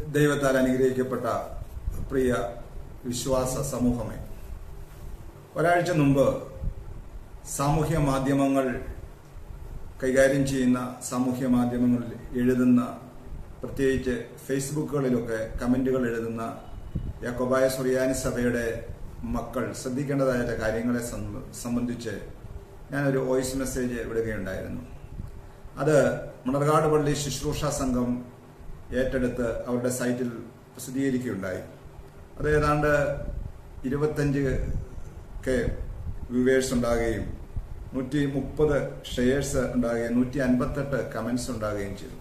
ദൈവത്താൽ അനുഗ്രഹിക്കപ്പെട്ട പ്രിയ വിശ്വാസ സമൂഹമേ ഒരാഴ്ച മുമ്പ് സാമൂഹ്യ മാധ്യമങ്ങൾ കൈകാര്യം ചെയ്യുന്ന സാമൂഹ്യ മാധ്യമങ്ങളിൽ എഴുതുന്ന പ്രത്യേകിച്ച് ഫേസ്ബുക്കുകളിലൊക്കെ കമന്റുകൾ എഴുതുന്ന യാക്കോബായ സുറിയാനി സഭയുടെ മക്കൾ ശ്രദ്ധിക്കേണ്ടതായ ചില കാര്യങ്ങളെ സംബ- സംബന്ധിച്ച് ഞാനൊരു വോയിസ് മെസ്സേജ് വിടുകയുണ്ടായിരുന്നു അത് മണർകാട് പള്ളി ശുശ്രൂഷ സംഘം ഏറ്റെടുത്ത് അവരുടെ സൈറ്റിൽ പ്രസിദ്ധീകരിക്കുകയുണ്ടായി അത് ഏതാണ്ട് ഇരുപത്തഞ്ച് കെ വ്യൂവേഴ്സ് ഉണ്ടാകുകയും നൂറ്റി മുപ്പത് ഷെയർസ് ഉണ്ടാകുകയും നൂറ്റി അൻപത്തെട്ട് കമന്റ്സ് ഉണ്ടാകുകയും ചെയ്തു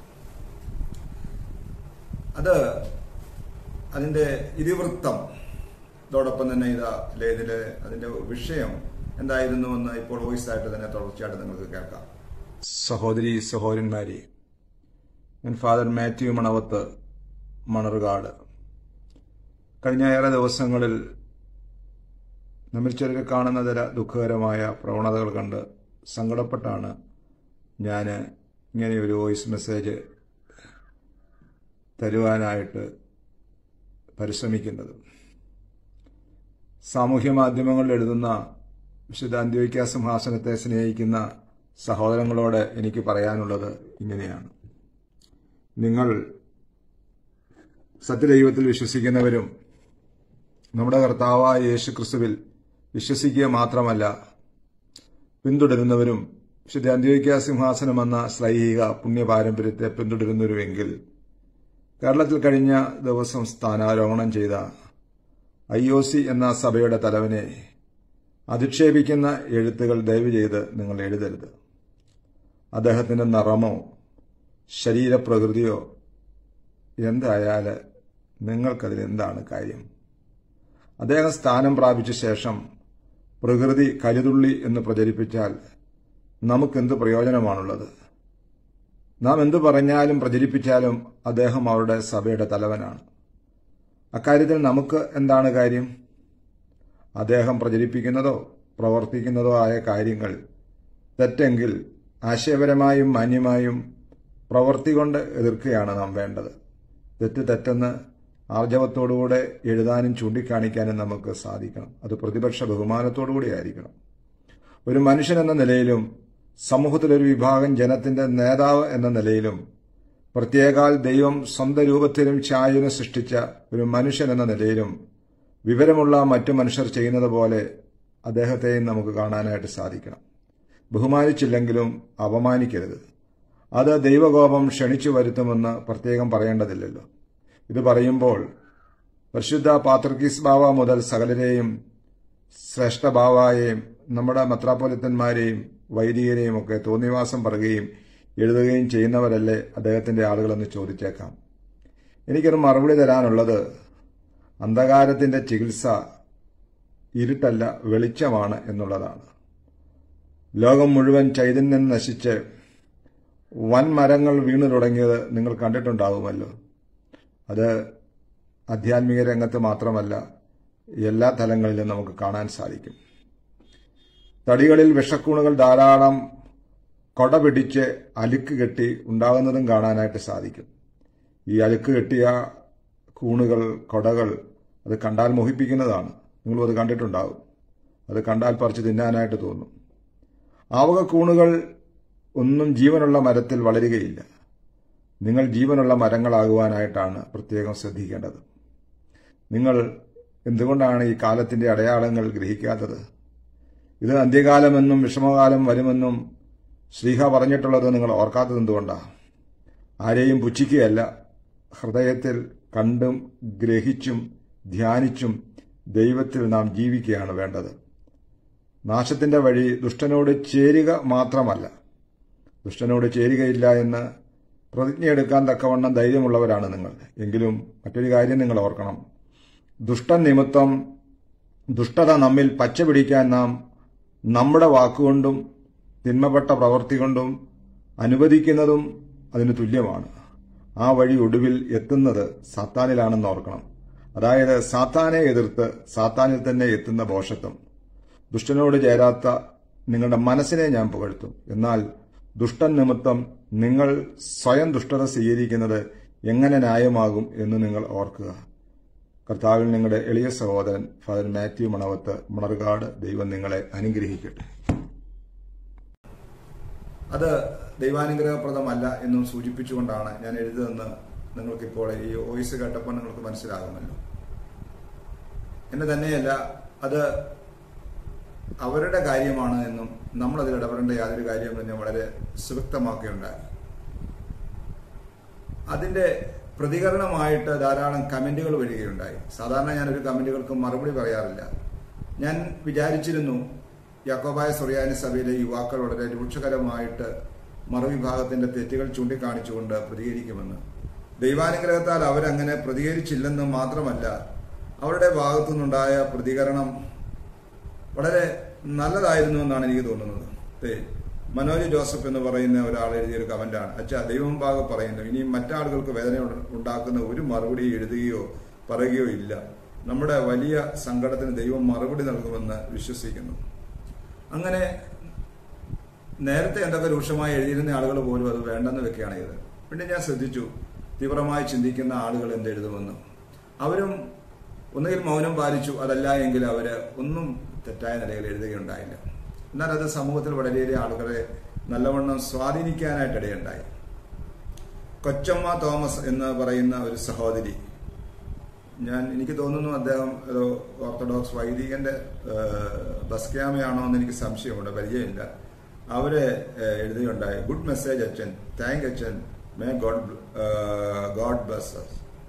അത് അതിന്റെ ഇതിവൃത്തം ഇതോടൊപ്പം തന്നെ ഇതാ അല്ലെ ഇതിലെ അതിന്റെ വിഷയം എന്തായിരുന്നു എന്ന് ഇപ്പോൾ വോയിസ് ആയിട്ട് തന്നെ തുടർച്ചയായിട്ട് നിങ്ങൾക്ക് കേൾക്കാം സഹോദരി സഹോദരന്മാരെ ഞാൻ ഫാദർ മാത്യു മണവത്ത് മണർകാട് കഴിഞ്ഞ ഏറെ ദിവസങ്ങളിൽ നമ്മൾ ചിലർ കാണുന്ന ചില ദുഃഖകരമായ പ്രവണതകൾ കണ്ട് സങ്കടപ്പെട്ടാണ് ഞാൻ ഇങ്ങനെ ഒരു വോയിസ് മെസ്സേജ് തരുവാനായിട്ട് പരിശ്രമിക്കുന്നത് സാമൂഹ്യ മാധ്യമങ്ങളിൽ എഴുതുന്ന വിശുദ്ധ അന്ത്യോക്യ സിംഹാസനത്തെ സ്നേഹിക്കുന്ന സഹോദരങ്ങളോട് എനിക്ക് പറയാനുള്ളത് ഇങ്ങനെയാണ് നിങ്ങൾ സത്യദൈവത്തിൽ വിശ്വസിക്കുന്നവരും നമ്മുടെ കർത്താവായ യേശു ക്രിസ്തുവിൽ വിശ്വസിക്കുക മാത്രമല്ല പിന്തുടരുന്നവരും വിശുദ്ധ അന്ത്യോക്യ സിംഹാസനം എന്ന ശ്ലൈഹിക പുണ്യപാരമ്പര്യത്തെ പിന്തുടരുന്നവരുമെങ്കിൽ കേരളത്തിൽ കഴിഞ്ഞ ദിവസം സ്ഥാനാരോഹണം ചെയ്ത ഐ ഒ സി എന്ന സഭയുടെ തലവനെ അധിക്ഷേപിക്കുന്ന എഴുത്തുകൾ ദയവ് ചെയ്ത് നിങ്ങൾ എഴുതരുത് അദ്ദേഹത്തിന്റെ നിറമോ ശരീരപ്രകൃതിയോ എന്തായാൽ നിങ്ങൾക്കതിൽ എന്താണ് കാര്യം അദ്ദേഹം സ്ഥാനം പ്രാപിച്ച ശേഷം പ്രകൃതി കരുതുള്ളി എന്ന് പ്രചരിപ്പിച്ചാൽ നമുക്കെന്ത് പ്രയോജനമാണുള്ളത് നാം എന്തു പറഞ്ഞാലും പ്രചരിപ്പിച്ചാലും അദ്ദേഹം അവരുടെ സഭയുടെ തലവനാണ് അക്കാര്യത്തിൽ നമുക്ക് എന്താണ് കാര്യം അദ്ദേഹം പ്രചരിപ്പിക്കുന്നതോ പ്രവർത്തിക്കുന്നതോ ആയ കാര്യങ്ങൾ തെറ്റെങ്കിൽ ആശയപരമായും മാന്യമായും പ്രവൃത്തി കൊണ്ട് എതിർക്കുകയാണ് നാം വേണ്ടത് തെറ്റ് തെറ്റെന്ന് ആർജവത്തോടുകൂടെ എഴുതാനും ചൂണ്ടിക്കാണിക്കാനും നമുക്ക് സാധിക്കണം അത് പ്രതിപക്ഷ ബഹുമാനത്തോടുകൂടി ആയിരിക്കണം ഒരു മനുഷ്യൻ എന്ന നിലയിലും സമൂഹത്തിലൊരു വിഭാഗം ജനത്തിന്റെ നേതാവ് എന്ന നിലയിലും പ്രത്യേകാൽ ദൈവം സ്വന്തം രൂപത്തിലും ഛായയിലും സൃഷ്ടിച്ച ഒരു മനുഷ്യൻ എന്ന നിലയിലും വിവരമുള്ള മറ്റു മനുഷ്യർ ചെയ്യുന്നത് പോലെ അദ്ദേഹത്തെയും നമുക്ക് കാണാനായിട്ട് സാധിക്കണം ബഹുമാനിച്ചില്ലെങ്കിലും അപമാനിക്കരുത് അത് ദൈവകോപം ക്ഷണിച്ചു വരുത്തുമെന്ന് പ്രത്യേകം പറയേണ്ടതില്ലല്ലോ ഇത് പറയുമ്പോൾ പരിശുദ്ധ പാത്രക്കീസ് ബാവ മുതൽ സകലരെയും ശ്രേഷ്ഠ ബാവായെയും നമ്മുടെ മെത്രാപ്പൊലിത്തന്മാരെയും വൈദികരെയും ഒക്കെ തോന്നിവാസം പറയുകയും എഴുതുകയും ചെയ്യുന്നവരല്ലേ അദ്ദേഹത്തിന്റെ ആളുകളെന്ന് ചോദിച്ചേക്കാം എനിക്കൊരു മറുപടി തരാനുള്ളത് അന്ധകാരത്തിന്റെ ചികിത്സ ഇരുട്ടല്ല വെളിച്ചമാണ് എന്നുള്ളതാണ് ലോകം മുഴുവൻ ചൈതന്യം നശിച്ച് വൻ മരങ്ങൾ വീണു തുടങ്ങിയത് നിങ്ങൾ കണ്ടിട്ടുണ്ടാവുമല്ലോ അത് ആധ്യാത്മിക രംഗത്ത് മാത്രമല്ല എല്ലാ തലങ്ങളിലും നമുക്ക് കാണാൻ സാധിക്കും തടികളിൽ വിഷക്കൂണുകൾ ധാരാളം കൊട പിടിച്ച് അലുക്ക് കെട്ടി ഉണ്ടാകുന്നതും കാണാനായിട്ട് സാധിക്കും ഈ അലുക്ക് കെട്ടിയ കൂണുകൾ കൊടകൾ അത് കണ്ടാൽ മോഹിപ്പിക്കുന്നതാണ് നിങ്ങളും അത് കണ്ടിട്ടുണ്ടാവും അത് കണ്ടാൽ പറിച്ച് തിന്നാനായിട്ട് തോന്നും ആവക കൂണുകൾ ഒന്നും ജീവനുള്ള മരത്തിൽ വളരുകയില്ല നിങ്ങൾ ജീവനുള്ള മരങ്ങളാകുവാനായിട്ടാണ് പ്രത്യേകം ശ്രദ്ധിക്കേണ്ടത് നിങ്ങൾ എന്തുകൊണ്ടാണ് ഈ കാലത്തിന്റെ അടയാളങ്ങൾ ഗ്രഹിക്കാത്തത് ഇത് അന്ത്യകാലമെന്നും വിഷമകാലം വരുമെന്നും ശ്രീഹ പറഞ്ഞിട്ടുള്ളത് നിങ്ങൾ ഓർക്കാത്തത് എന്തുകൊണ്ടാണ് ആരെയും പുച്ഛിക്കുകയല്ല ഹൃദയത്തിൽ കണ്ടും ഗ്രഹിച്ചും ധ്യാനിച്ചും ദൈവത്തിൽ നാം ജീവിക്കുകയാണ് വേണ്ടത് നാശത്തിന്റെ വഴി ദുഷ്ടനോട് ചേരുക മാത്രമല്ല ദുഷ്ടനോട് ചേരുകയില്ല എന്ന് പ്രതിജ്ഞയെടുക്കാൻ തക്കവണ്ണം ധൈര്യമുള്ളവരാണ് നിങ്ങൾ എങ്കിലും മറ്റൊരു കാര്യം നിങ്ങൾ ഓർക്കണം ദുഷ്ടൻ നിമിത്തം ദുഷ്ടത നമ്മിൽ പച്ച പിടിക്കാൻ നാം നമ്മുടെ വാക്കുകൊണ്ടും തിന്മപ്പെട്ട പ്രവൃത്തി കൊണ്ടും അനുവദിക്കുന്നതും അതിന് തുല്യമാണ് ആ വഴി ഒടുവിൽ എത്തുന്നത് സാത്താനിലാണെന്ന് ഓർക്കണം അതായത് സാത്താനെ എതിർത്ത് സാത്താനിൽ തന്നെ എത്തുന്ന ഭോഷത്വം ദുഷ്ടനോട് ചേരാത്ത നിങ്ങളുടെ മനസ്സിനെ ഞാൻ പുകഴ്ത്തും എന്നാൽ ദുഷ്ടൻ നിമിത്തം നിങ്ങൾ സ്വയം ദുഷ്ടത സ്വീകരിക്കുന്നത് എങ്ങനെ ന്യായമാകും എന്ന് നിങ്ങൾ ഓർക്കുക കർത്താവിൽ നിങ്ങളുടെ എളിയ സഹോദരൻ ഫാദർ മാത്യു മണവത്ത് മണർകാട് ദൈവം നിങ്ങളെ അനുഗ്രഹിക്കട്ടെ അത് ദൈവാനുഗ്രഹപ്രദമല്ല എന്നും സൂചിപ്പിച്ചുകൊണ്ടാണ് ഞാൻ എഴുതുന്നതെന്ന് നിങ്ങൾക്കിപ്പോൾ ഈ വോയിസ് കേട്ടപ്പോൾ നിങ്ങൾക്ക് മനസ്സിലാകുമല്ലോ എന്ന് തന്നെയല്ല അത് അവരുടെ കാര്യമാണ് എന്നും നമ്മൾ അതിൽ ഇടപെടേണ്ട യാതൊരു കാര്യവും തന്നെ വളരെ സുവ്യക്തമാക്കുകയുണ്ടായി അതിന്റെ പ്രതികരണമായിട്ട് ധാരാളം കമന്റുകൾ വരികയുണ്ടായി സാധാരണ ഞാൻ ഒരു കമന്റുകൾക്ക് മറുപടി പറയാറില്ല ഞാൻ വിചാരിച്ചിരുന്നു യാക്കോബായ സുറിയാനി സഭയിലെ യുവാക്കൾ വളരെ രൂക്ഷകരമായിട്ട് മറുവിഭാഗത്തിന്റെ തെറ്റുകൾ ചൂണ്ടിക്കാണിച്ചുകൊണ്ട് പ്രതികരിക്കുമെന്ന് ദൈവാനുഗ്രഹത്താൽ അവരങ്ങനെ പ്രതികരിച്ചില്ലെന്ന് മാത്രമല്ല അവരുടെ ഭാഗത്തു നിന്നുണ്ടായ പ്രതികരണം വളരെ നല്ലതായിരുന്നു എന്നാണ് എനിക്ക് തോന്നുന്നത് ദേ, മനോജ് ജോസഫ് എന്ന് പറയുന്ന ഒരാൾ എഴുതിയൊരു കമന്റാണ് അച്ഛാ ദൈവം ഭാഗം പറയുന്നു ഇനിയും മറ്റാളുകൾക്ക് വേദന ഉണ്ട- ഉണ്ടാക്കുന്ന ഒരു മറുപടി എഴുതുകയോ പറയുകയോ ഇല്ല നമ്മുടെ വലിയ സങ്കടത്തിന് ദൈവം മറുപടി നൽകുമെന്ന് വിശ്വസിക്കുന്നു അങ്ങനെ നേരത്തെ എന്തൊക്കെ രൂക്ഷമായി എഴുതിയിരുന്ന ആളുകൾ പോലും അത് വേണ്ടെന്ന് വെക്കുകയാണ് ഇത് പിന്നെ ഞാൻ ശ്രദ്ധിച്ചു തീവ്രമായി ചിന്തിക്കുന്ന ആളുകൾ എന്തെഴുതുമെന്ന് അവരും ഒന്നുകിൽ മൗനം പാലിച്ചു അതല്ല എങ്കിൽ അവര് ഒന്നും തെറ്റായ നിലയിൽ എഴുതുകയുണ്ടായില്ല എന്നാൽ അത് സമൂഹത്തിൽ വളരെയേറെ ആളുകളെ നല്ലവണ്ണം സ്വാധീനിക്കാനായിട്ട് ഇടയുണ്ടായി കൊച്ചമ്മ തോമസ് എന്ന് പറയുന്ന ഒരു സഹോദരി ഞാൻ എനിക്ക് തോന്നുന്നു അദ്ദേഹം ഒരു ഓർത്തഡോക്സ് വൈദികന്റെ ബസ് ക്യാമയാണോ എന്ന് എനിക്ക് സംശയമുണ്ട് പരിചയമില്ല അവര് ഏഹ്, എഴുതുകയുണ്ടായി ഗുഡ് മെസ്സേജ് അച്ഛൻ താങ്ക് അച്ഛൻ മേ ഗോഡ് ഗോഡ് ബ്ലസ്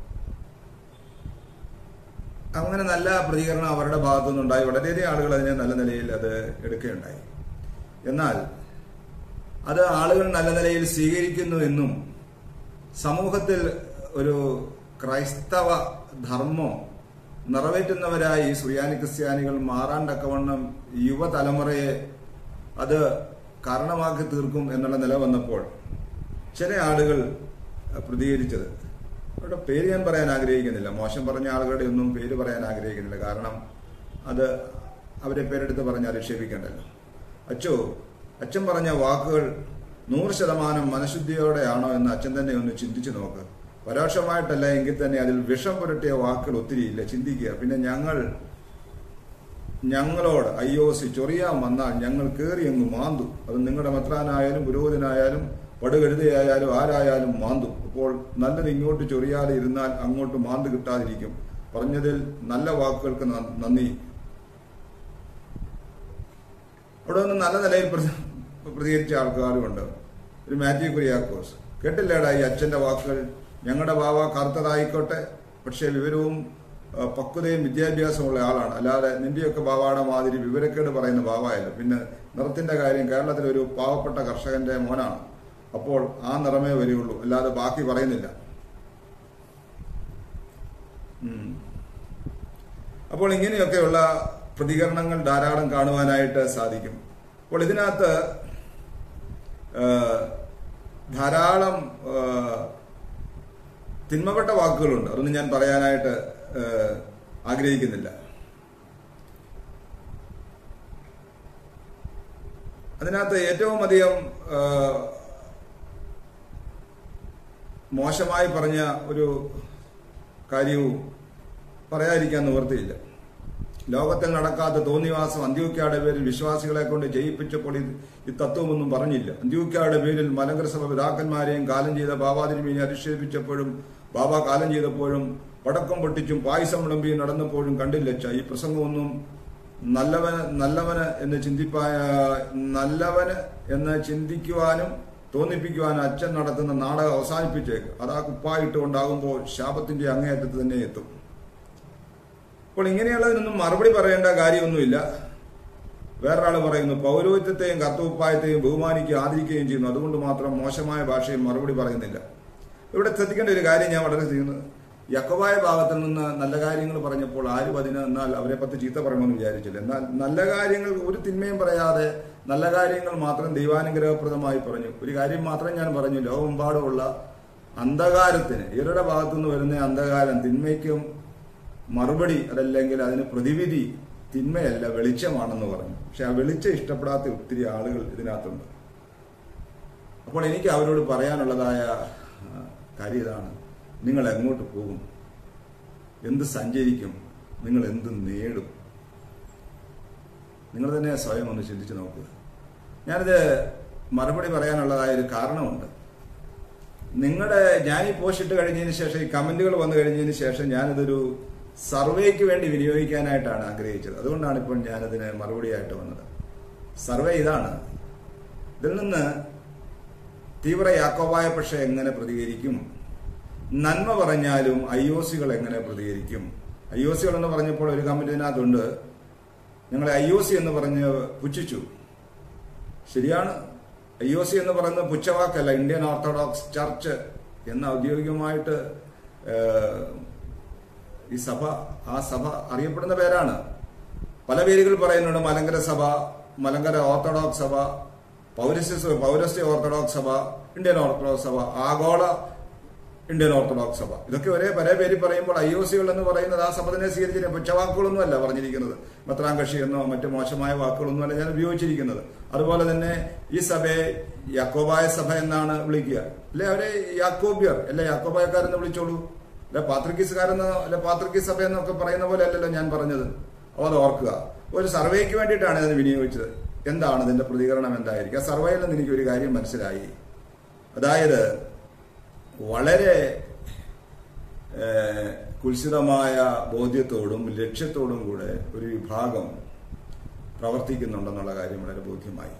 അങ്ങനെ നല്ല പ്രതികരണം അവരുടെ ഭാഗത്തു നിന്നുണ്ടായി വളരെയധികം ആളുകൾ അതിനെ നല്ല നിലയിൽ അത് എടുക്കുകയുണ്ടായി എന്നാൽ അത് ആളുകൾ നല്ല നിലയിൽ സ്വീകരിക്കുന്നു എന്നും സമൂഹത്തിൽ ഒരു ക്രൈസ്തവ ധർമ്മം നിറവേറ്റുന്നവരായി ഈ സുറിയാനി ക്രിസ്ത്യാനികൾ മാറാൻ തക്കവണ്ണം യുവതലമുറയെ അത് കാരണമാക്കി തീർക്കും എന്നുള്ള നില വന്നപ്പോൾ ചില ആളുകൾ പ്രതികരിച്ചത് അവരുടെ പേര് ഞാൻ പറയാൻ ആഗ്രഹിക്കുന്നില്ല മോശം പറഞ്ഞ ആളുകളുടെ ഒന്നും പേര് പറയാൻ ആഗ്രഹിക്കുന്നില്ല കാരണം അത് അവരെ പേരെടുത്ത് പറഞ്ഞ് അധിക്ഷേപിക്കേണ്ടല്ലോ അച്ചോ അച്ഛൻ പറഞ്ഞ വാക്കുകൾ നൂറ് ശതമാനം മനഃശുദ്ധിയോടെയാണോ എന്ന് അച്ഛൻ തന്നെ ഒന്ന് ചിന്തിച്ചു നോക്ക് പരോക്ഷമായിട്ടല്ല എങ്കിൽ തന്നെ അതിൽ വിഷം പുരട്ടിയ വാക്കുകൾ ഒത്തിരിയില്ല ചിന്തിക്കുക പിന്നെ ഞങ്ങൾ ഞങ്ങളോട് അയ്യോ സി ചൊറിയാൻ വന്നാൽ ഞങ്ങൾ കയറി അങ്ങ് മാന്തു അത് നിങ്ങളുടെ മെത്രാനായാലും പുരോഹിതനായാലും പടുകഴുതയായാലും ആരായാലും മാന്തും അപ്പോൾ നല്ലത് ഇങ്ങോട്ട് ചൊറിയാതെ ഇരുന്നാൽ അങ്ങോട്ട് മാന്ത് കിട്ടാതിരിക്കും പറഞ്ഞതിൽ നല്ല വാക്കുകൾക്ക് ന- നന്ദി അവിടെ നിന്ന് നല്ല നിലയിൽ പ്രതി- പ്രതികരിച്ച ആൾക്കാരുമുണ്ട് ഒരു മാത്യു കുര്യാക്കോസ് കേട്ടില്ലേടാ ഈ അച്ഛന്റെ വാക്കുകൾ ഞങ്ങളുടെ ബാവ കറുത്തതായിക്കോട്ടെ പക്ഷേ വിവരവും ആ, പക്വതയും വിദ്യാഭ്യാസമുള്ള ആളാണ് അല്ലാതെ നിന്റെയൊക്കെ ബാവാടെ മാതിരി വിവരക്കേട് പറയുന്ന ബാവായല്ല പിന്നെ നിറത്തിന്റെ കാര്യം കേരളത്തിലെ ഒരു പാവപ്പെട്ട കർഷകന്റെ മോനാണ് അപ്പോൾ ആ നിറമേ വരികയുള്ളൂ അല്ലാതെ ബാക്കി പറയുന്നില്ല ഉം. അപ്പോൾ ഇങ്ങനെയൊക്കെയുള്ള പ്രതികരണങ്ങൾ ധാരാളം കാണുവാനായിട്ട് സാധിക്കും അപ്പോൾ ഇതിനകത്ത് ആ, ധാരാളം ആ, തിന്മപ്പെട്ട വാക്കുകളുണ്ട് അതൊന്നും ഞാൻ പറയാനായിട്ട് ആ, ആഗ്രഹിക്കുന്നില്ല അതിനകത്ത് ഏറ്റവും അധികം ആ, മോശമായി പറഞ്ഞ ഒരു കാര്യവും പറയാതിരിക്കാൻ നിവൃത്തിയില്ല ലോകത്തിൽ നടക്കാത്ത തോന്നിവാസം അന്ത്യോക്യയുടെ പേരിൽ വിശ്വാസികളെ കൊണ്ട് ജയിപ്പിച്ചപ്പോൾ ഇത് ഈ തത്വമൊന്നും പറഞ്ഞില്ല അന്ത്യോക്യയുടെ പേരിൽ മലങ്കര സഭ പിതാക്കന്മാരെയും കാലം ചെയ്ത ബാബാതിരുമീനെ അധിക്ഷേപിച്ചപ്പോഴും ബാബ കാലം ചെയ്തപ്പോഴും പടക്കം പൊട്ടിച്ചും പായസം വിളമ്പിയും നടന്നപ്പോഴും കണ്ടില്ല അച്ഛാ. ഈ പ്രസംഗമൊന്നും നല്ലവന് നല്ലവന് എന്ന് ചിന്തിപ്പായ നല്ലവന് എന്ന് ചിന്തിക്കുവാനും തോന്നിപ്പിക്കുവാനും അച്ഛൻ നടത്തുന്ന നാടകം അവസാനിപ്പിച്ചേക്ക് അത് ആ കുപ്പായിട്ട് കൊണ്ടാകുമ്പോൾ ശാപത്തിന്റെ അങ്ങേയറ്റത്ത് തന്നെ എത്തും അപ്പോൾ ഇങ്ങനെയുള്ളതിനൊന്നും മറുപടി പറയേണ്ട കാര്യമൊന്നുമില്ല വേറൊരാൾ പറയുന്നു പൗരോഹിത്യത്തെയും കർത്തവപ്പായത്തെയും ബഹുമാനിക്കുകയും ആദരിക്കുകയും ചെയ്യുന്നു അതുകൊണ്ട് മാത്രം മോശമായ ഭാഷയും മറുപടി പറയുന്നില്ല ഇവിടെ ശ്രദ്ധിക്കേണ്ട ഒരു കാര്യം ഞാൻ വളരെ ചെയ്യുന്നത് യക്കവായ ഭാഗത്തിൽ നിന്ന് നല്ല കാര്യങ്ങൾ പറഞ്ഞപ്പോൾ ആരും അതിന് എന്നാൽ അവരെ പറ്റി ചീത്ത പറയണമെന്ന് വിചാരിച്ചില്ല എന്നാൽ നല്ല കാര്യങ്ങൾ ഒരു തിന്മയും പറയാതെ നല്ല കാര്യങ്ങൾ മാത്രം ദൈവാനുഗ്രഹപ്രദമായി പറഞ്ഞു ഒരു കാര്യം മാത്രം ഞാൻ പറഞ്ഞു ലോകമെമ്പാടുമുള്ള അന്ധകാരത്തിന് ഇവരുടെ ഭാഗത്തുനിന്ന് വരുന്ന അന്ധകാരം തിന്മയ്ക്കും മറുപടി അതല്ലെങ്കിൽ അതിന് പ്രതിവിധി തിന്മയല്ല വെളിച്ചമാണെന്ന് പറഞ്ഞു പക്ഷെ ആ വെളിച്ചം ഇഷ്ടപ്പെടാത്ത ഒത്തിരി ആളുകൾ ഇതിനകത്തുണ്ട് അപ്പോൾ എനിക്ക് അവരോട് പറയാനുള്ളതായ ആ, കാര്യം ഇതാണ് നിങ്ങൾ എങ്ങോട്ട് പോകും എന്ത് സഞ്ചരിക്കും നിങ്ങൾ എന്ത് നേടും നിങ്ങൾ തന്നെ സ്വയം ഒന്ന് ചിന്തിച്ചു നോക്കുക ഞാനിത് മറുപടി പറയാനുള്ളതായ ഒരു കാരണമുണ്ട് നിങ്ങളുടെ ഞാൻ ഈ പോസ്റ്റ് ഇട്ട് കഴിഞ്ഞതിന് ശേഷം ഈ കമന്റുകൾ വന്നു കഴിഞ്ഞതിന് ശേഷം ഞാനിതൊരു സർവേക്ക് വേണ്ടി വിനിയോഗിക്കാനായിട്ടാണ് ആഗ്രഹിച്ചത് അതുകൊണ്ടാണ് ഇപ്പോൾ ഞാനതിന് മറുപടിയായിട്ട് വന്നത് സർവേ ഇതാണ് ഇതിൽ നിന്ന് തീവ്ര യാക്കോബായ പക്ഷെ എങ്ങനെ പ്രതികരിക്കും നന്മ പറഞ്ഞാലും ഐ ഒ സികൾ എങ്ങനെ പ്രതികരിക്കും ഐ ഒ സികൾ എന്ന് പറഞ്ഞപ്പോൾ ഒരു കമന്റ് ഇതിനകത്തുണ്ട് ഞങ്ങൾ ഐ ഒ സി എന്ന് പറഞ്ഞ് പുച്ഛിച്ചു ശരിയാണ് ഐ ഒ സി എന്ന് പറയുന്നത് പുച്ഛവാക്കല്ല ഇന്ത്യൻ ഓർത്തഡോക്സ് ചർച്ച് എന്ന് ഔദ്യോഗികമായിട്ട് ഏഹ്, ഈ സഭ ആ സഭ അറിയപ്പെടുന്ന പേരാണ് പല പേരുകൾ പറയുന്നുണ്ട് മലങ്കര സഭ മലങ്കര ഓർത്തഡോക്സ് സഭ പൗരസ്യ പൗരസ്യ ഓർത്തഡോക്സ് സഭ ഇന്ത്യൻ ഓർത്തഡോക്സ് സഭ ആഗോള ഇന്ത്യൻ ഓർത്തഡോക്സ് സഭ ഇതൊക്കെ ഒരേ പല പേര് പറയുമ്പോൾ ഐ ഒ സികൾ എന്ന് പറയുന്നത് ആ സഭ തന്നെ സ്വീകരിച്ചില്ല പുച്ഛവാക്കുകളൊന്നും അല്ല പറഞ്ഞിരിക്കുന്നത് മത്രാങ്കക്ഷി എന്നോ മറ്റു മോശമായ വാക്കുകളൊന്നും അല്ല ഞാൻ ഉപയോഗിച്ചിരിക്കുന്നത് അതുപോലെ തന്നെ ഈ സഭയെ യാക്കോബായ സഭ എന്നാണ് വിളിക്കുക അല്ലെ അവരെ യാക്കോബ്യർ അല്ലെ യാക്കോബായക്കാരെന്ന് വിളിച്ചോളൂ അല്ലെ പാത്രിക്കീസുകാരെന്നോ അല്ലെ പാത്രിക്കീസ് സഭ എന്നൊക്കെ പറയുന്ന പോലെ അല്ലല്ലോ ഞാൻ പറഞ്ഞത് അപ്പോൾ അത് ഓർക്കുക ഒരു സർവേക്ക് വേണ്ടിയിട്ടാണ് ഇത് വിനിയോഗിച്ചത് എന്താണ് ഇതിന്റെ പ്രതികരണം എന്തായിരിക്കും ആ സർവേയിൽ നിന്ന് എനിക്ക് ഒരു കാര്യം മനസ്സിലായി അതായത് വളരെ ഏഹ്, കുൽസിതമായ ബോധ്യത്തോടും ലക്ഷ്യത്തോടും കൂടെ ഒരു വിഭാഗം പ്രവർത്തിക്കുന്നുണ്ടെന്നുള്ള കാര്യം വളരെ ബോധ്യമായി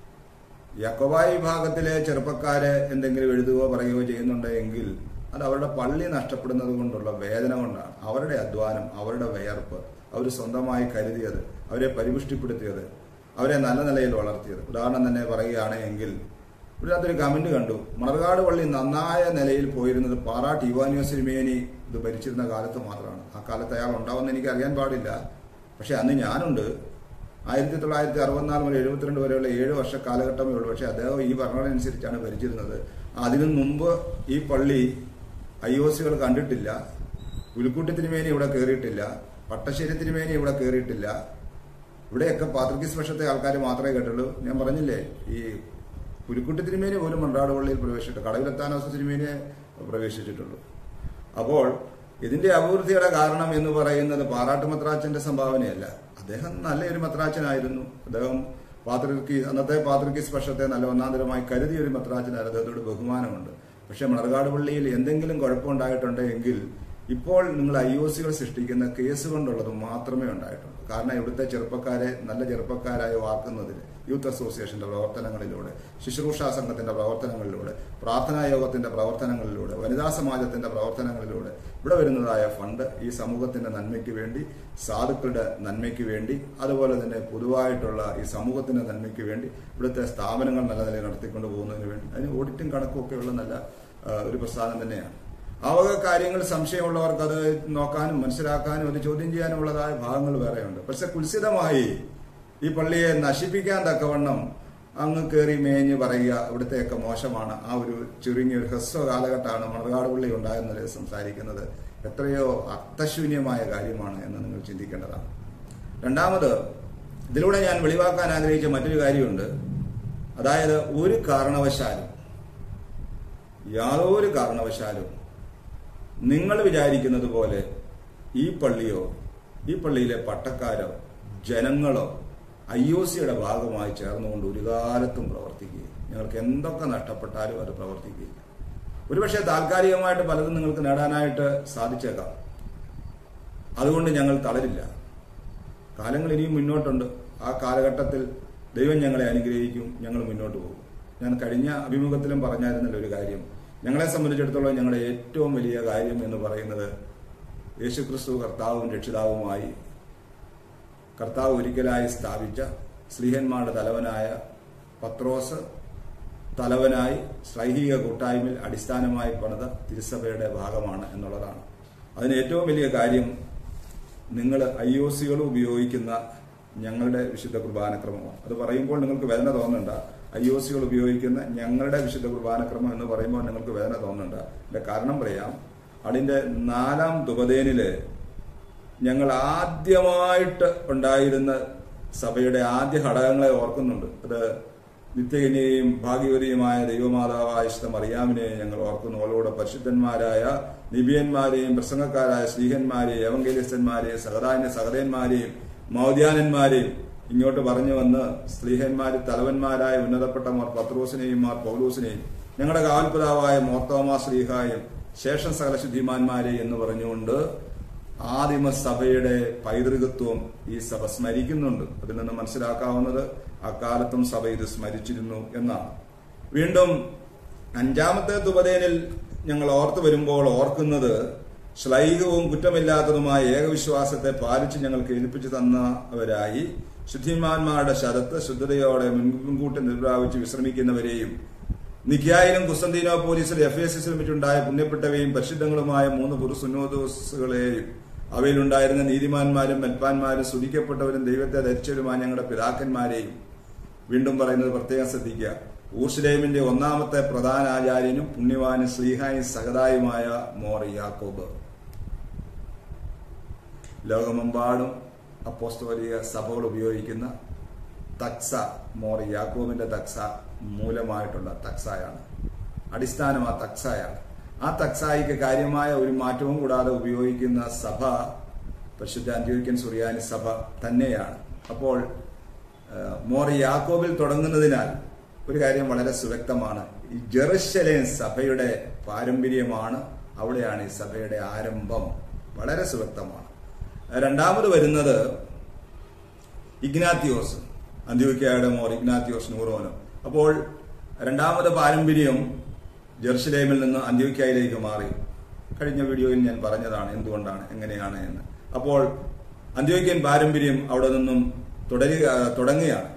യാക്കോബായ വിഭാഗത്തിലെ ചെറുപ്പക്കാരെ എന്തെങ്കിലും എഴുതുകയോ പറയുകയോ ചെയ്യുന്നുണ്ടെങ്കിൽ അത് അവരുടെ പള്ളി നഷ്ടപ്പെടുന്നത് കൊണ്ടുള്ള വേദന കൊണ്ടാണ് അവരുടെ അധ്വാനം അവരുടെ വിയർപ്പ് അവർ സ്വന്തമായി കരുതിയത് അവരെ പരിപുഷ്ടിപ്പെടുത്തിയത് അവരെ നല്ല നിലയിൽ വളർത്തിയത് ഉദാഹരണം തന്നെ പറയുകയാണ് എങ്കിൽ ഇതിനകത്തൊരു കമന്റ് കണ്ടു മണർകാട് പള്ളി നന്നായ നിലയിൽ പോയിരുന്നത് പാറാട്ട് യുവാനിയോസിരിമേനി ഇത് ഭരിച്ചിരുന്ന കാലത്ത് മാത്രമാണ് ആ കാലത്ത് അയാൾ ഉണ്ടാവുമെന്ന് എനിക്ക് അറിയാൻ പാടില്ല പക്ഷെ അന്ന് ഞാനുണ്ട് ആയിരത്തി തൊള്ളായിരത്തി അറുപത്തിനാല് മുതൽ എഴുപത്തിരണ്ട് വരെയുള്ള ഏഴ് വർഷ കാലഘട്ടമേ ഉള്ളൂ പക്ഷെ അദ്ദേഹം ഈ ഭരണഘടന അനുസരിച്ചാണ് ഭരിച്ചിരുന്നത് അതിനു മുമ്പ് ഈ പള്ളി ഐ ഒ സികൾ കണ്ടിട്ടില്ല പുലിക്കുട്ടി തിരുമേനി ഇവിടെ കയറിയിട്ടില്ല പട്ടശ്ശേരി തിരുമേനി ഇവിടെ കയറിയിട്ടില്ല ഇവിടെയൊക്കെ പാത്രക്കീസ് പക്ഷത്തെ ആൾക്കാർ മാത്രമേ കേട്ടുള്ളൂ ഞാൻ പറഞ്ഞില്ലേ ഈ പുലിക്കുട്ടി തിരുമേനി പോലും മൺറാട് പള്ളിയിൽ പ്രവേശിച്ചിട്ട് കടവിലെത്താനോസ് തിരുമേനിയെ പ്രവേശിച്ചിട്ടുള്ളൂ അപ്പോൾ ഇതിന്റെ അഭിവൃദ്ധിയുടെ കാരണം എന്ന് പറയുന്നത് പാറാട്ട് മത്രാച്ചന്റെ സംഭാവനയല്ല അദ്ദേഹം നല്ലൊരു മത്രാച്ചനായിരുന്നു അദ്ദേഹം പാത്രികീസ് അന്നത്തെ പാത്രികീസ് പക്ഷത്തെ നല്ല ഒന്നാന്തരമായി കരുതിയ ഒരു മത്രാച്ചനായിരുന്നു അദ്ദേഹത്തോട് ബഹുമാനമുണ്ട് പക്ഷെ മണർകാട് പള്ളിയിൽ എന്തെങ്കിലും കുഴപ്പമുണ്ടായിട്ടുണ്ടെങ്കിൽ ഇപ്പോൾ നിങ്ങൾ ഐ ഒ സികൾ സൃഷ്ടിക്കുന്ന കേസ് കൊണ്ടുള്ളത് മാത്രമേ ഉണ്ടായിട്ടുള്ളൂ കാരണം ഇവിടുത്തെ ചെറുപ്പക്കാരെ നല്ല ചെറുപ്പക്കാരായി വാർക്കുന്നതിൽ യൂത്ത് അസോസിയേഷന്റെ പ്രവർത്തനങ്ങളിലൂടെ ശുശ്രൂഷാ സംഘത്തിന്റെ പ്രവർത്തനങ്ങളിലൂടെ പ്രാർത്ഥനാ യോഗത്തിന്റെ പ്രവർത്തനങ്ങളിലൂടെ വനിതാ സമാജത്തിന്റെ പ്രവർത്തനങ്ങളിലൂടെ ഇവിടെ വരുന്നതായ ഫണ്ട് ഈ സമൂഹത്തിന്റെ നന്മയ്ക്ക് വേണ്ടി സാധുക്കളുടെ നന്മയ്ക്ക് വേണ്ടി അതുപോലെ തന്നെ പൊതുവായിട്ടുള്ള ഈ സമൂഹത്തിന്റെ നന്മയ്ക്ക് വേണ്ടി ഇവിടുത്തെ സ്ഥാപനങ്ങൾ നല്ല നിലയിൽ നടത്തിക്കൊണ്ട് പോകുന്നതിന് വേണ്ടി അതിന് ഓഡിറ്റും കണക്കും ഒക്കെ ഉള്ള നല്ല ആ, ഒരു പ്രസ്ഥാനം തന്നെയാണ് ആ വക കാര്യങ്ങൾ സംശയമുള്ളവർക്ക് അത് നോക്കാനും മനസ്സിലാക്കാനും അത് ചോദ്യം ചെയ്യാനുമുള്ളതായ ഭാഗങ്ങൾ വേറെയുണ്ട് പക്ഷെ കുൽസിതമായി ഈ പള്ളിയെ നശിപ്പിക്കാൻ തക്കവണ്ണം അങ്ങ് കയറി മേഞ്ഞ് പറയുക ഇവിടുത്തെയൊക്കെ മോശമാണ് ആ ഒരു ചുരുങ്ങിയ ഒരു ഹ്രസ്വ കാലഘട്ടമാണ് മണർകാട് പള്ളി ഉണ്ടായെന്നത് സംസാരിക്കുന്നത് എത്രയോ അർത്ഥശൂന്യമായ കാര്യമാണ് എന്ന് നിങ്ങൾ ചിന്തിക്കേണ്ടതാണ് രണ്ടാമത് ഇതിലൂടെ ഞാൻ വെളിവാക്കാൻ ആഗ്രഹിച്ച മറ്റൊരു കാര്യമുണ്ട് അതായത് ഒരു കാരണവശാലും യാതൊരു കാരണവശാലും നിങ്ങൾ വിചാരിക്കുന്നത് പോലെ ഈ പള്ളിയോ ഈ പള്ളിയിലെ പട്ടക്കാരോ ജനങ്ങളോ ഐ ഒ സിയുടെ ഭാഗമായി ചേർന്നുകൊണ്ട് ഒരു കാലത്തും പ്രവർത്തിക്കുകയും നിങ്ങൾക്ക് എന്തൊക്കെ നഷ്ടപ്പെട്ടാലും അത് പ്രവർത്തിക്കുകയില്ല ഒരുപക്ഷെ താൽക്കാലികമായിട്ട് പലതും നിങ്ങൾക്ക് നേടാനായിട്ട് സാധിച്ചേക്കാം അതുകൊണ്ട് ഞങ്ങൾ തളരില്ല കാലങ്ങൾ ഇനിയും മുന്നോട്ടുണ്ട് ആ കാലഘട്ടത്തിൽ ദൈവം ഞങ്ങളെ അനുഗ്രഹിക്കും ഞങ്ങൾ മുന്നോട്ട് പോകും ഞാൻ കഴിഞ്ഞ അഭിമുഖത്തിലും പറഞ്ഞായിരുന്നല്ലോ ഒരു കാര്യം ഞങ്ങളെ സംബന്ധിച്ചിടത്തോളം ഞങ്ങളുടെ ഏറ്റവും വലിയ കാര്യം എന്ന് പറയുന്നത് യേശുക്രിസ്തു കർത്താവും രക്ഷിതാവുമായി കർത്താവ് ഒരിക്കലായി സ്ഥാപിച്ച സ്ലീഹന്മാരുടെ തലവനായ പത്രോസ് തലവനായി ശ്ലൈഹിക കൂട്ടായ്മയിൽ അടിസ്ഥാനമായി പണിത തിരുസഭയുടെ ഭാഗമാണ് എന്നുള്ളതാണ് അതിന് ഏറ്റവും വലിയ കാര്യം നിങ്ങൾ ഐ ഒ സികൾ ഉപയോഗിക്കുന്ന ഞങ്ങളുടെ വിശുദ്ധ കുർബാനക്രമമാണ് അത് പറയുമ്പോൾ നിങ്ങൾക്ക് വേദന തോന്നണ്ട ഐ ഒ സികൾ ഉപയോഗിക്കുന്ന ഞങ്ങളുടെ വിശുദ്ധ കുർബാനക്രമം എന്ന് പറയുമ്പോൾ നിങ്ങൾക്ക് വേദന തോന്നണ്ട അതിന്റെ കാരണം പറയാം അതിന്റെ നാലാം ദുപദേനില് ഞങ്ങൾ ആദ്യമായിട്ട് ഉണ്ടായിരുന്ന സഭയുടെ ആദ്യ ഘടകങ്ങളെ ഓർക്കുന്നുണ്ട് അത് നിത്യകന്യയും ഭാഗ്യവതിയുമായ ദൈവമാതാവായ ഇഷ്ട മറിയാമിനെ ഞങ്ങൾ ഓർക്കുന്നു അവളോട് പരിശുദ്ധന്മാരായ നിബിയന്മാരെയും പ്രസംഗക്കാരായ സ്ത്രീഹന്മാരെയും എവങ്കലിസ്റ്റന്മാരെയും സഹദാന്യ സഹദയന്മാരെയും മൗദ്യാനന്മാരെയും ഇങ്ങോട്ട് പറഞ്ഞു വന്ന് സ്ത്രീഹന്മാര് തലവന്മാരായ ഉന്നതപ്പെട്ട മാർ പത്രോസിനെയും മാർ പൗലൂസിനെയും ഞങ്ങളുടെ കാവൽപിതാവായ മോർത്തോമാ ശ്രീഹായും ശേഷം സകല ശുദ്ധിമാന്മാരെ എന്ന് പറഞ്ഞുകൊണ്ട് ആദിമ സഭയുടെ പൈതൃകത്വം ഈ സഭ സ്മരിക്കുന്നുണ്ട് അതിൽ നിന്ന് മനസ്സിലാക്കാവുന്നത് അക്കാലത്തും സഭ ഇത് സ്മരിച്ചിരുന്നു എന്നാണ് വീണ്ടും അഞ്ചാമത്തെ തുപതേനിൽ ഞങ്ങൾ ഓർത്തു വരുമ്പോൾ ഓർക്കുന്നത് ശ്ലൈകവും കുറ്റമില്ലാത്തതുമായ ഏകവിശ്വാസത്തെ പാലിച്ച് ഞങ്ങൾക്ക് ഏൽപ്പിച്ചു തന്നവരായി ശുദ്ധിമാന്മാരുടെ ശരത്ത് ശുദ്ധതയോടെ മുൻകൂട്ടി നിർപ്രാപിച്ച് വിശ്രമിക്കുന്നവരെയും നിഖ്യായിലും കുസ്തന്തീനോ പോലീസിലും എഫ് എസ് എസിലും മറ്റുണ്ടായ പുണ്യപ്പെട്ടവയും പരിശുദ്ധങ്ങളുമായ മൂന്ന് പുരുസുന്നോദോസുകളെയും അവയിലുണ്ടായിരുന്ന നീതിമാന്മാരും മെൽപ്പാന്മാരും സ്തുതിക്കപ്പെട്ടവരും ദൈവത്തെ ധരിച്ചവരുമായ ഞങ്ങളുടെ പിതാക്കന്മാരെയും വീണ്ടും പറയുന്നത് പ്രത്യേകം ശ്രദ്ധിക്കുക ഊർഷലേമിന്റെ ഒന്നാമത്തെ പ്രധാന ആചാര്യനും പുണ്യവാനും ശ്രീഹായും സഹതായുമായ മോർ യാക്കോബ് ലോകമെമ്പാടും അപ്പോസ്തോലിക സഭകൾ ഉപയോഗിക്കുന്ന തക്സ മോർ യാക്കോബിന്റെ തക്സ മൂലമായിട്ടുള്ള തക്സായാണ് അടിസ്ഥാനം ആ തക്സായാണ് ആ തക്സായിക്ക് കാര്യമായ ഒരു മാറ്റവും കൂടാതെ ഉപയോഗിക്കുന്ന സഭ പരിശുദ്ധ അന്ത്യോക്യൻ സുറിയാനി സഭ തന്നെയാണ് അപ്പോൾ ഏഹ്, മോർ യാക്കോബിൽ തുടങ്ങുന്നതിനാൽ ഒരു കാര്യം വളരെ സുവ്യക്തമാണ് ഈ ജെറുസലേം സഭയുടെ പാരമ്പര്യമാണ് അവിടെയാണ് ഈ സഭയുടെ ആരംഭം വളരെ സുവ്യക്തമാണ് രണ്ടാമത് വരുന്നത് ഇഗ്നാത്തിയോസ് അന്ത്യോക്യയുടെ മോർ ഇഗ്നാത്തിയോസ് നൂറോനും അപ്പോൾ രണ്ടാമത് പാരമ്പര്യം ജെറുസലേമിൽ നിന്ന് അന്ത്യോക്യയിലേക്ക് മാറി കഴിഞ്ഞ വീഡിയോയിൽ ഞാൻ പറഞ്ഞതാണ് എന്തുകൊണ്ടാണ് എങ്ങനെയാണ് എന്ന് അപ്പോൾ അന്ത്യോക്യൻ പാരമ്പര്യം അവിടെ നിന്നും തുടരുക തുടങ്ങുകയാണ്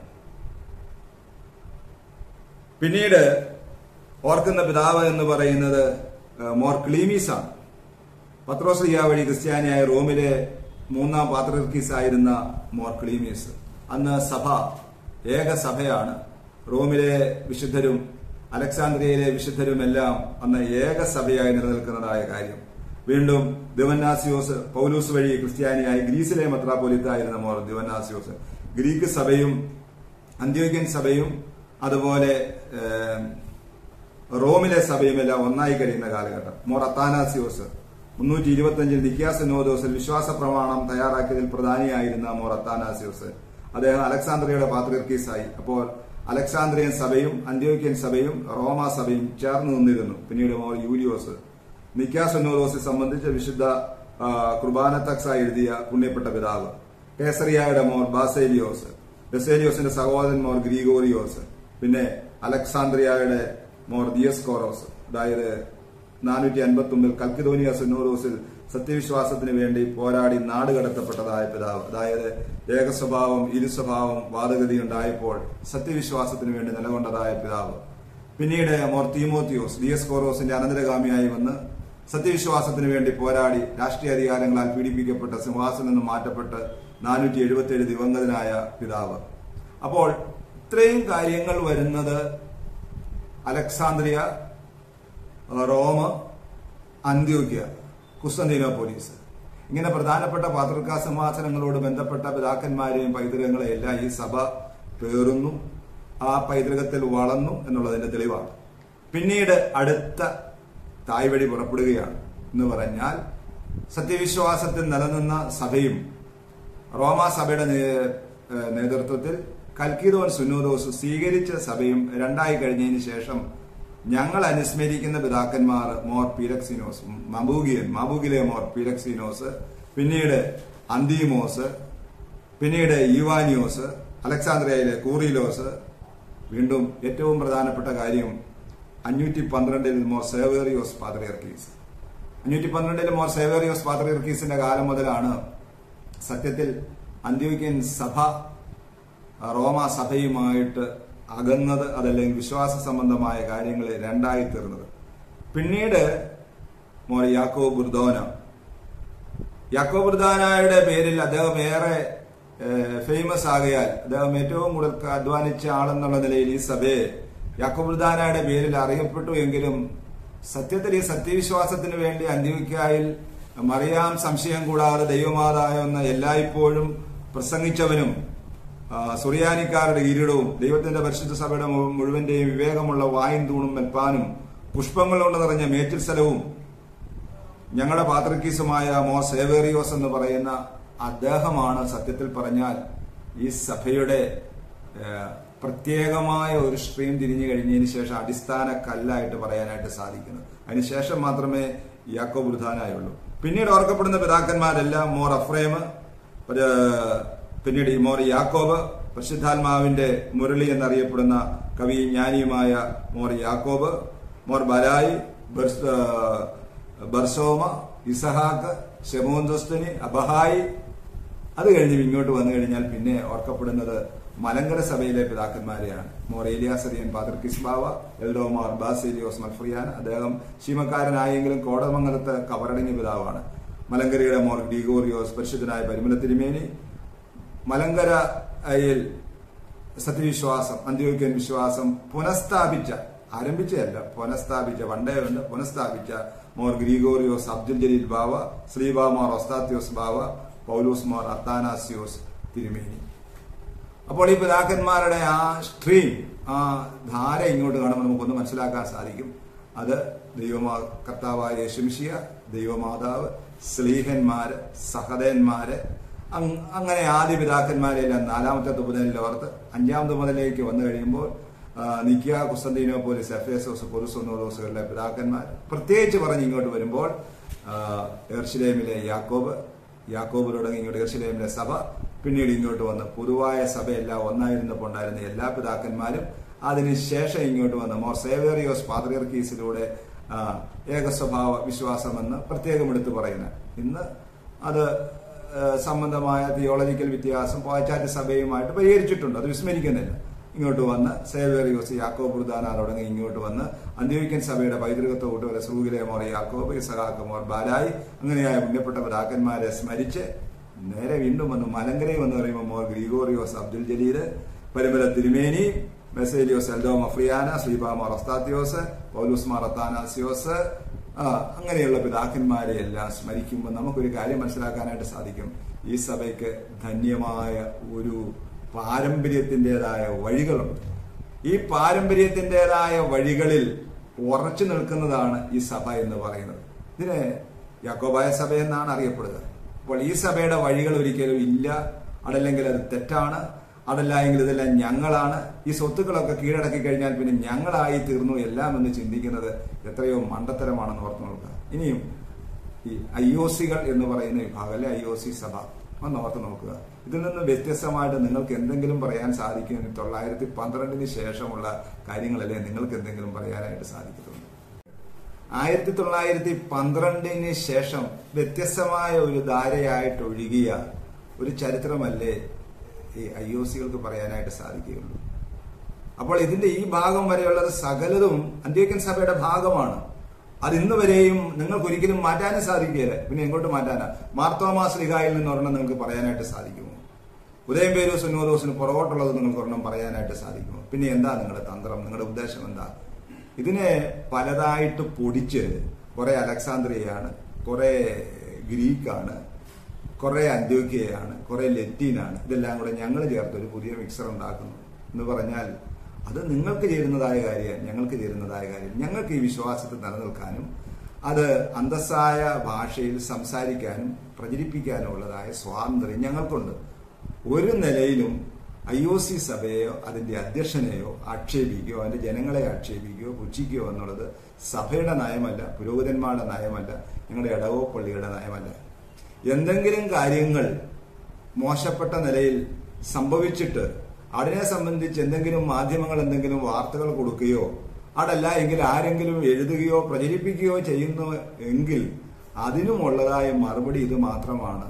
പിന്നീട് ഓർക്കുന്ന പിതാവ് എന്ന് പറയുന്നത് ഏഹ്, മോർ ക്ലീമീസ് ആണ് പത്രോസ്ലിയ വഴി ക്രിസ്ത്യാനിയായ റോമിലെ മൂന്നാം പാത്രീസ് ആയിരുന്ന മോർ ക്ലീമീസ് അന്ന് സഭ ഏക സഭയാണ് റോമിലെ വിശുദ്ധരും അലക്സാന്ദ്രിയയിലെ വിശുദ്ധരുമെല്ലാം അന്ന് ഏക സഭയായി നിലനിൽക്കുന്നതായ കാര്യം വീണ്ടും ദിവന്നാസിയോസ് പൗലൂസ് വഴി ക്രിസ്ത്യാനിയായി ഗ്രീസിലെ മെത്രാപോലിത്തായിരുന്ന മോർ ദിവന്നാസിയോസ് ഗ്രീക്ക് സഭയും അന്ത്യോഗ്യൻ സഭയും അതുപോലെ ഏഹ്, റോമിലെ സഭയുമെല്ലാം ഒന്നായി കഴിയുന്ന കാലഘട്ടം മോർ അത്താനാസിയോസ് മുന്നൂറ്റി ഇരുപത്തിയഞ്ചിൽ നിക്യാസനോദോസിൽ വിശ്വാസ പ്രമാണം തയ്യാറാക്കിയതിൽ പ്രധാനിയായിരുന്ന മോർ അത്താനാസിയോസ് അദ്ദേഹം അലക്സാന്ദ്രിയയുടെ പാത്രീർക്കീസായി അപ്പോൾ അലക്സാന്ദ്രിയൻ സഭയും അന്ത്യോക്യൻ സഭയും റോമ സഭയും ചേർന്ന് നിന്നിരുന്നു പിന്നീട് മോർ യൂലിയോസ് നിക്യാസനോദോസിൽ സംബന്ധിച്ച് വിശുദ്ധ ആ, കുർബാന തക്സ എഴുതിയ പുണ്യപ്പെട്ട പിതാവ് കേസറിയായുടെ മോർ ബാസേലിയോസ് ബെസേലിയോസിന്റെ സഹോദരൻ മോർ ഗ്രീഗോറിയോസ് പിന്നെ അലക്സാന്ദ്രിയയുടെ മോർ ദിയസ്കോറോസ് അതായത് നാനൂറ്റി അൻപത്തി ഒമ്പതിൽ കൽക്കിദോനിയ സുന്നോറോസിൽ സത്യവിശ്വാസത്തിന് വേണ്ടി പോരാടി നാട് കടത്തപ്പെട്ടതായ പിതാവ് അതായത് ഏകസ്വഭാവം ഇരുസ്വഭാവം വാദഗതി ഉണ്ടായപ്പോൾ സത്യവിശ്വാസത്തിന് വേണ്ടി നിലകൊണ്ടതായ പിതാവ് പിന്നീട് മോർ തീമോത്തിയോസ് ദിയസ്കോറോസിന്റെ അനന്തരഗാമിയായി വന്ന് സത്യവിശ്വാസത്തിന് വേണ്ടി പോരാടി രാഷ്ട്രീയ അധികാരങ്ങളാൽ പീഡിപ്പിക്കപ്പെട്ട സിംഹാസനം നിന്ന് മാറ്റപ്പെട്ട് നാനൂറ്റി എഴുപത്തിയേഴ് ദിവംഗതനായ പിതാവ് അപ്പോൾ ഇത്രയും കാര്യങ്ങൾ വരുന്നത് അലക്സാന്ദ്രിയ റോം അന്ത്യോക്യ കുസ്തന്തീനോപോലീസ് ഇങ്ങനെ പ്രധാനപ്പെട്ട പാതൃകാ സിംഹാസനങ്ങളോട് ബന്ധപ്പെട്ട പിതാക്കന്മാരെയും പൈതൃകങ്ങളെയും എല്ലാം ഈ സഭ പേറുന്നു ആ പൈതൃകത്തിൽ വളർന്നു എന്നുള്ളതിന്റെ തെളിവാണ് പിന്നീട് അടുത്ത തായ്വഴി പുറപ്പെടുകയാണ് എന്ന് പറഞ്ഞാൽ സത്യവിശ്വാസത്തിൽ നിലനിന്ന സഭയും റോമാ സഭയുടെ നേ- ഏഹ് നേതൃത്വത്തിൽ കൽക്കിദോൻ സുന്നോദോസ് സ്വീകരിച്ച സഭയും രണ്ടായി കഴിഞ്ഞതിന് ശേഷം ഞങ്ങൾ അനുസ്മരിക്കുന്ന പിതാക്കന്മാർ മോർ പീരക്സിനോസ് മബൂഗിയൻ മബൂഗിലെ മോർ പീരക്സിനോസ് പിന്നീട് അന്തീമോസ് പിന്നീട് യുവാനിയോസ് അലക്സാന്ദ്രിയയിലെ കൂറിലോസ് വീണ്ടും ഏറ്റവും പ്രധാനപ്പെട്ട കാര്യം അഞ്ഞൂറ്റി പന്ത്രണ്ടിൽ മോർ സേവേറിയോസ് പാത്രിയർക്കീസ് അഞ്ഞൂറ്റി പന്ത്രണ്ടിൽ മോർ സേവേറിയോസ് പാത്രിയർക്കീസിന്റെ കാലം മുതലാണ് സത്യത്തിൽ അന്ത്യോക്യൻ സഭ റോമ സഭയുമായിട്ട് അകന്നത് അതല്ലെങ്കിൽ വിശ്വാസ സംബന്ധമായ കാര്യങ്ങൾ രണ്ടായി തീർന്നത് പിന്നീട് മോർ യാക്കോ ബുർദോന യാക്കോ ബുർദാനായുടെ പേരിൽ അദ്ദേഹം ഏറെ ഫേമസ് ആകയാൽ അദ്ദേഹം ഏറ്റവും കൂടുതൽ അധ്വാനിച്ച ആളെന്നുള്ള നിലയിൽ ഈ സഭയെ യാക്കോ ബുർദാനായുടെ പേരിൽ അറിയപ്പെട്ടു എങ്കിലും സത്യത്തിൽ ഈ സത്യവിശ്വാസത്തിന് വേണ്ടി അന്ത്യോക്യായിൽ മറിയാം സംശയം കൂടാതെ ദൈവമാതായ ഒന്ന് എല്ലായ്പ്പോഴും പ്രസംഗിച്ചവനും ആ, സുറിയാനിക്കാരുടെ കിരീടവും ദൈവത്തിന്റെ പരിശുദ്ധ സഭയുടെ മു- മുഴുവന്റെയും വിവേകമുള്ള വായും തൂണും മെൽപ്പാനും പുഷ്പങ്ങൾ കൊണ്ട് നിറഞ്ഞ മേച്ചിൽ സ്ഥലവും ഞങ്ങളുടെ പാത്രക്കീസുമായ മോ സേവേറിയോസ് എന്ന് പറയുന്ന അദ്ദേഹമാണ് സത്യത്തിൽ പറഞ്ഞാൽ ഈ സഭയുടെ ഏഹ്, പ്രത്യേകമായ ഒരു സ്ട്രീം തിരിഞ്ഞു കഴിഞ്ഞതിന് ശേഷം അടിസ്ഥാന കല്ലായിട്ട് പറയാനായിട്ട് സാധിക്കുന്നത് അതിനുശേഷം മാത്രമേ യാക്കോബ് പ്രധാനായുള്ളൂ പിന്നീട് ഓർക്കപ്പെടുന്ന പിതാക്കന്മാരെല്ലാം മോർ അഫ്രേം ഒരു പിന്നീട് ഈ മോർ യാക്കോബ് പരിശുദ്ധാത്മാവിന്റെ മുരളി എന്നറിയപ്പെടുന്ന കവി ജ്ഞാനിയുമായ മോർ യാക്കോബ് മോർ ബലായി ബർസ്- ആ, ബർസോമ ഇസഹാക്ക് ഷെമോന്തസ്തുനി അബഹായി അത് കഴിഞ്ഞ് ഇങ്ങോട്ട് വന്നു കഴിഞ്ഞാൽ പിന്നെ ഓർക്കപ്പെടുന്നത് മലങ്കര സഭയിലെ പിതാക്കന്മാരെയാണ് മോർ ഏലിയാസറിയൻ ഫാദർ കിസ്ബാവ എൽഡോമാർ ബാസേലിയോസ് മൽഫ്രിയാൻ അദ്ദേഹം ശീമക്കാരനായെങ്കിലും കോടമംഗലത്ത് കവറടങ്ങിയ പിതാവാണ് മലങ്കരയുടെ മോർ ഡിഗോറിയോസ് പരിശുദ്ധനായ പരിമല തിരുമേനി മലങ്കരയിൽ സത്യവിശ്വാസം അന്ത്യോക്യൻ വിശ്വാസം പുനഃസ്ഥാപിച്ച ആരംഭിച്ചതല്ല പുനഃസ്ഥാപിച്ച പണ്ടേ ഉണ്ട് പുനഃസ്ഥാപിച്ച മോർ ഗ്രീഗോറിയോസ് അബ്ദുൽ ജലീൽ ബാവ ശ്രീബാ മോർ ഒസ്താത്യോസ് ബാവ പൗലോസ് മോർ അത്താനാസിയോസ് തിരുമേനി അപ്പോൾ ഈ പിതാക്കന്മാരുടെ ആ സ്ട്രീം ആ ധാര ഇങ്ങോട്ട് കാണുമ്പോൾ നമുക്കൊന്ന് മനസ്സിലാക്കാൻ സാധിക്കും അത് ദൈവമാ കർത്താവായ യേശുമിഷിയ ദൈവമാതാവ് സ്ലീഹന്മാര് സഹതന്മാര് അങ്- അങ്ങനെ ആദ്യ പിതാക്കന്മാരെല്ലാം നാലാമത്തെ തുപതനിൽ ഓർത്ത് അഞ്ചാം തുപതലേക്ക് വന്നു കഴിയുമ്പോൾ ആ, നിക്കിയ കുസ്തന്തീനോ പോലീസ് എഫേസോസ് പൊറുസൊന്നോദോസുകളിലെ പിതാക്കന്മാർ പ്രത്യേകിച്ച് പറഞ്ഞ് ഇങ്ങോട്ട് വരുമ്പോൾ ആ, എർശിലേമിലെ യാക്കോബ് യാക്കോബ് തുടങ്ങി ഇങ്ങോട്ട് എർശിലേമിലെ സഭ പിന്നീട് ഇങ്ങോട്ട് വന്ന് പൊതുവായ സഭയെല്ലാം ഒന്നായിരുന്നപ്പോൾ ഉണ്ടായിരുന്ന എല്ലാ പിതാക്കന്മാരും അതിനുശേഷം ഇങ്ങോട്ട് വന്ന് മോർ സേവേറിയോസ് പാത്രിയർക്കീസിലൂടെ ആ, ഏകസ്വഭാവ വിശ്വാസമെന്ന് പ്രത്യേകം എടുത്തു പറയുന്നത് ഇന്ന് അത് ആ, സംബന്ധമായ തിയോളജിക്കൽ വ്യത്യാസം പാശ്ചാത്യ സഭയുമായിട്ട് പരിഹരിച്ചിട്ടുണ്ട് അത് വിസ്മരിക്കുന്നില്ല ഇങ്ങോട്ട് വന്ന് സേവേറിയോസ് യാക്കോബ് ബുർദാന തുടങ്ങി ഇങ്ങോട്ട് വന്ന് അന്ത്യോക്യൻ സഭയുടെ പൈതൃകത്തെ കൂട്ടുവരെ സൂഗിലെ മോർ യാക്കോബ് ഇസഹാക്ക് മോർ ബാലായി അങ്ങനെയായ പുണ്യപ്പെട്ട പിതാക്കന്മാരെ സ്മരിച്ച് നേരെ വീണ്ടും വന്ന് മലങ്കരയിൽ വന്ന് പറയുമ്പോൾ മോർ ഗ്രിഗോറിയോസ് അബ്ദുൽ ജലീല് പരിമല തിരുമേനി മെസേലിയോസ് എൽദോ മഫ്രിയാന ശ്രീബാമോർ ഒസ്താത്യോസ് പൗലൂസ് മാർ അത്താനാസിയോസ് ആ, അങ്ങനെയുള്ള പിതാക്കന്മാരെ എല്ലാം സ്മരിക്കുമ്പോൾ നമുക്കൊരു കാര്യം മനസ്സിലാക്കാനായിട്ട് സാധിക്കും ഈ സഭയ്ക്ക് ധന്യമായ ഒരു പാരമ്പര്യത്തിൻ്റെതായ വഴികളുണ്ട് ഈ പാരമ്പര്യത്തിൻ്റെതായ വഴികളിൽ ഉറച്ചു നിൽക്കുന്നതാണ് ഈ സഭ എന്ന് പറയുന്നത് ഇതിനെ യാക്കോബായ സഭ എന്നാണ് അറിയപ്പെടുക അപ്പോൾ ഈ സഭയുടെ വഴികൾ ഒരിക്കലും ഇല്ല അതല്ലെങ്കിൽ അത് തെറ്റാണ് അതല്ല എങ്കിൽ ഇതെല്ലാം ഞങ്ങളാണ് ഈ സ്വത്തുക്കളൊക്കെ കീഴടക്കി കഴിഞ്ഞാൽ പിന്നെ ഞങ്ങളായി തീർന്നു എല്ലാം എന്ന് ചിന്തിക്കുന്നത് എത്രയോ മണ്ടത്തരമാണെന്ന് ഓർത്ത് നോക്കുക ഇനിയും ഈ ഐ ഒ സികൾ എന്ന് പറയുന്ന വിഭാഗം അല്ലെ ഐ ഒ സി സഭ ഒന്ന് ഓർത്ത് നോക്കുക ഇതിൽ നിന്ന് വ്യത്യസ്തമായിട്ട് നിങ്ങൾക്ക് എന്തെങ്കിലും പറയാൻ സാധിക്കും തൊള്ളായിരത്തി പന്ത്രണ്ടിന് ശേഷമുള്ള കാര്യങ്ങളല്ലേ നിങ്ങൾക്ക് എന്തെങ്കിലും പറയാനായിട്ട് സാധിക്കത്തുള്ളൂ ആയിരത്തി തൊള്ളായിരത്തി പന്ത്രണ്ടിന് ശേഷം വ്യത്യസ്തമായ ഒരു ധാരയായിട്ട് ഒഴുകിയ ഒരു ചരിത്രമല്ലേ ഈ ഐ ഒ സികൾക്ക് പറയാനായിട്ട് സാധിക്കുകയുള്ളൂ അപ്പോൾ ഇതിന്റെ ഈ ഭാഗം വരെയുള്ളത് സകലതും അന്ത്യോക്യൻ സഭയുടെ ഭാഗമാണ് അത് ഇന്ന് വരെയും നിങ്ങൾക്ക് ഒരിക്കലും മാറ്റാനും സാധിക്കുകയില്ല പിന്നെ എങ്ങോട്ട് മാറ്റാനാ മാർത്തോമാസ് ലിഹായിൽ നിന്ന് ഒരെണ്ണം നിങ്ങൾക്ക് പറയാനായിട്ട് സാധിക്കുമോ ഉദയം പേരും സുന്നോദോസിന് പുറകോട്ടുള്ളത് നിങ്ങൾക്ക് ഒരെണ്ണം പറയാനായിട്ട് സാധിക്കുമോ പിന്നെ എന്താ നിങ്ങളുടെ തന്ത്രം നിങ്ങളുടെ ഉദ്ദേശം എന്താ ഇതിനെ പലതായിട്ട് പൊടിച്ച് കുറെ അലക്സാന്ദ്രിയയാണ് കുറെ ഗ്രീക്കാണ് കുറെ അന്ത്യോക്യയാണ് കുറെ ലത്തീനാണ് ഇതെല്ലാം കൂടെ ഞങ്ങൾ ചേർത്ത് ഒരു പുതിയ മിക്സർ ഉണ്ടാക്കുന്നു എന്ന് പറഞ്ഞാൽ അത് നിങ്ങൾക്ക് ചേരുന്നതായ കാര്യം ഞങ്ങൾക്ക് ചേരുന്നതായ കാര്യം ഞങ്ങൾക്ക് ഈ വിശ്വാസത്തിൽ നിലനിൽക്കാനും അത് അന്തസ്സായ ഭാഷയിൽ സംസാരിക്കാനും പ്രചരിപ്പിക്കാനും ഉള്ളതായ സ്വാതന്ത്ര്യം ഞങ്ങൾക്കുണ്ട് ഒരു നിലയിലും ഐ ഒ സി സഭയെയോ അതിന്റെ അധ്യക്ഷനെയോ ആക്ഷേപിക്കുകയോ അതിന്റെ ജനങ്ങളെ ആക്ഷേപിക്കുകയോ പുച്ഛിക്കുകയോ എന്നുള്ളത് സഭയുടെ നയമല്ല പുരോഹിതന്മാരുടെ നയമല്ല ഞങ്ങളുടെ ഇടവോ പള്ളിയുടെ നയമല്ല എന്തെങ്കിലും കാര്യങ്ങൾ മോശപ്പെട്ട നിലയിൽ സംഭവിച്ചിട്ട് അതിനെ സംബന്ധിച്ച് എന്തെങ്കിലും മാധ്യമങ്ങൾ എന്തെങ്കിലും വാർത്തകൾ കൊടുക്കുകയോ അതല്ല എങ്കിൽ ആരെങ്കിലും എഴുതുകയോ പ്രചരിപ്പിക്കുകയോ ചെയ്യുന്നു എങ്കിൽ അതിനുമുള്ളതായ മറുപടി ഇത് മാത്രമാണ്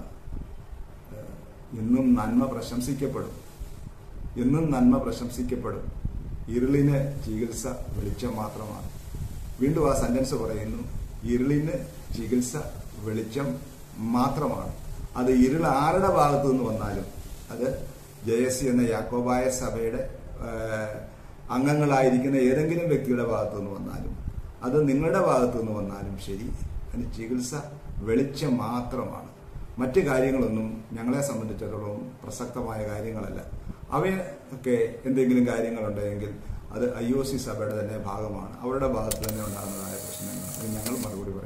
ഏഹ്, ഇന്നും നന്മ പ്രശംസിക്കപ്പെടും ഇന്നും നന്മ പ്രശംസിക്കപ്പെടും ഇരുളിന് ചികിത്സ വെളിച്ചം മാത്രമാണ് വീണ്ടും ആ സെന്റൻസ് പറയുന്നു ഇരുളിന് ചികിത്സ വെളിച്ചം മാത്രമാണ് അത് ഇരുൾ ആരുടെ ഭാഗത്തു നിന്ന് വന്നാലും അത് ജയസി എന്ന യാക്കോബായ സഭയുടെ ഏഹ്, അംഗങ്ങളായിരിക്കുന്ന ഏതെങ്കിലും വ്യക്തിയുടെ ഭാഗത്തു നിന്ന് വന്നാലും അത് നിങ്ങളുടെ ഭാഗത്തു നിന്ന് വന്നാലും ശരി അതിന് ചികിത്സ വെളിച്ചം മാത്രമാണ് മറ്റു കാര്യങ്ങളൊന്നും ഞങ്ങളെ സംബന്ധിച്ചിടത്തോളം പ്രസക്തമായ കാര്യങ്ങളല്ല അവയൊക്കെ എന്തെങ്കിലും കാര്യങ്ങളുണ്ടെങ്കിൽ അത് ഐ ഒ സി സഭയുടെ തന്നെ ഭാഗമാണ് അവരുടെ ഭാഗത്ത് തന്നെ ഉണ്ടാകുന്നതായ പ്രശ്നങ്ങൾ അത് ഞങ്ങൾ മറുപടി പറയും